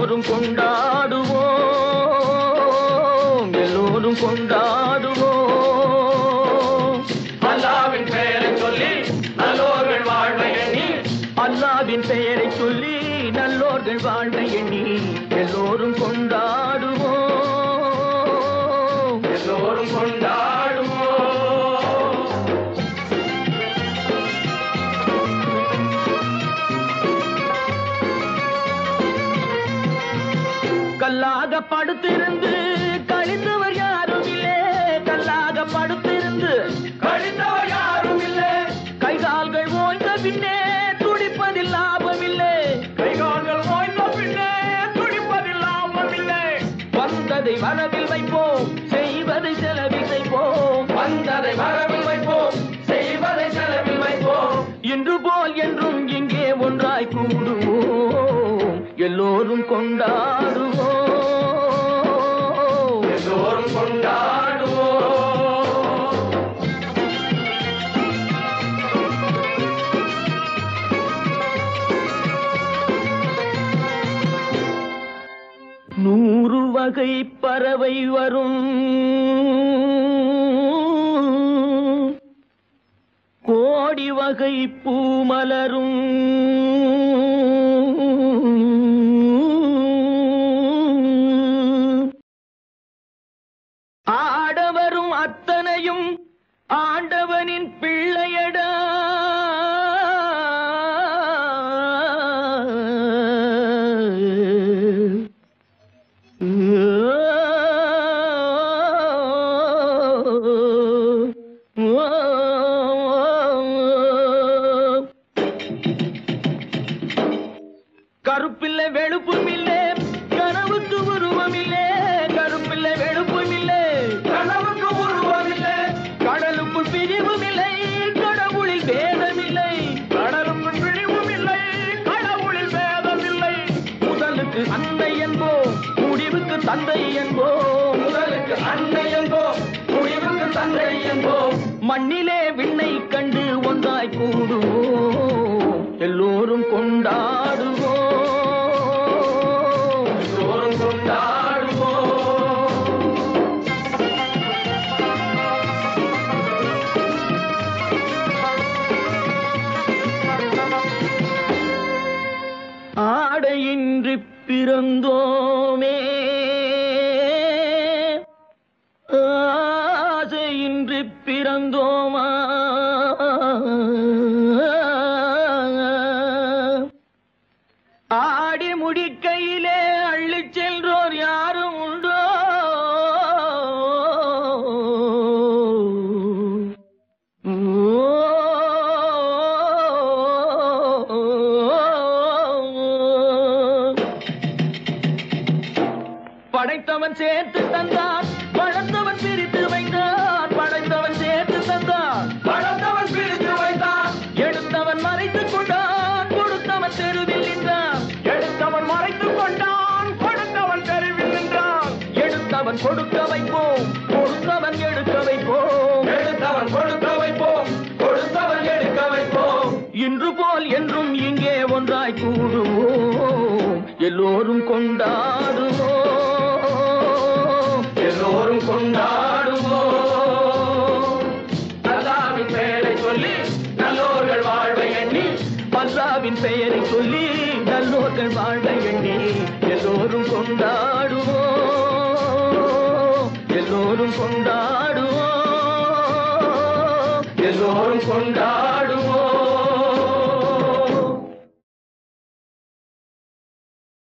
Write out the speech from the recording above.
எல்லோரும் கொண்டாடுவோம் எல்லோரும் கொண்டாடுவோம் அல்லாவின் பெயரை சொல்லி நல்லோர்கள் வாழ்வை எண்ணி அல்லாவின் பெயரை சொல்லி நல்லோர்கள் வாழ்வை எண்ணி எல்லோரும் கொண்டாடுவோம் எல்லோரும் கொண்டாடுவோம் கல்லாக படுத்திருந்து கழிந்தவர் யாரும் இல்லை கல்லாக படுத்திருந்து கழித்தவர் யாரும் இல்லை கைகால்கள் ஓய்ந்த பின்னே துடிப்பதில் லாபமில்லை கைகால்கள் ஓய்ந்த பின்னே துடிப்பதில் லாபம் இல்லை வந்ததை வரவில் வைப்போம் செய்வதை செலவில் செய்வோம் வந்ததை வரவில் வைப்போம் செய்வதை செலவில் வைப்போம் இன்று போல் என்றும் இங்கே ஒன்றாய் கூடுவோம் எல்லோரும் கொண்டாடுவோம் எல்லோரும் கொண்டாடுவோம் நூறு வகை பறவை வரும் கோடி வகை பூமலரும் ஆடவரும் அத்தனையும் ஆண்டவனின் பிள்ளையடா கருப்பில்லை வெளுப்பும் இல்லை கனவுக்கு உருவம் இல்லை கருப்பில்லை வெளுப்பும் இல்லை கனவுக்கு உருவமில்லை கடலுக்குள் பிரிவும் இல்லை கடவுளில் வேதமில்லை கடலுக்குள் பிழிவும் இல்லை கடவுளில் வேதமில்லை முதலுக்கு அன்னை என்போம் முடிவுக்கு தந்தை என்போம் முதலுக்கு அன்னை என்போம் முடிவுக்கு தந்தை என்போம் மண்ணிலே விண்ணை கண்டு ஒன்றாய் கூடுவோம் எல்லோரும் கொண்டாடுவோம் எல்லோரும் கொண்டாடுவோம் ஆடையின்றி பிறந்தோமே ஆசையின்றி பிறந்தோமா ஆடி முடிக்கையிலே அள்ளிச் சென்றோர் யாரும் உண்டோ படைத்தவன் சேர்த்து தந்தான் படைத்தவன் பிரித்து வைத்தான் படைத்தவன் சேர்த்து தந்தான் படைத்தவன் பிரித்து வைத்தான் எடுத்தவன் மறைத்துக் கொண்டான் கொடுத்தவன் தெருவில் நின்றான் எடுத்தவன் மறைத்துக் கொண்டான் கொடுத்தவன் தெருவில் நின்றான் எடுத்தவன் கொடுக்க வைப்போம் கொடுத்தவன் எடுக்க வைப்போம் எடுத்தவன் கொடுக்க வைப்போம் கொடுத்தவன் எடுக்க வைப்போம் இன்று போல் என்றும் இங்கே ஒன்றாய் கூடுவோம் எல்லோரும் கொண்டாடுவோம் எல்லோரும் கொண்டாடுவோம் அல்லாவின் பெயரை சொல்லி நல்லோர்கள் வாழ்வை எண்ணி அல்லாவின் பெயரை சொல்லி நல்லோர்கள் வாழ எண்ணி எல்லோரும் கொண்டாடுவோம் எல்லோரும் கொண்டாடுவோம் எல்லோரும் கொண்டாடுவோம்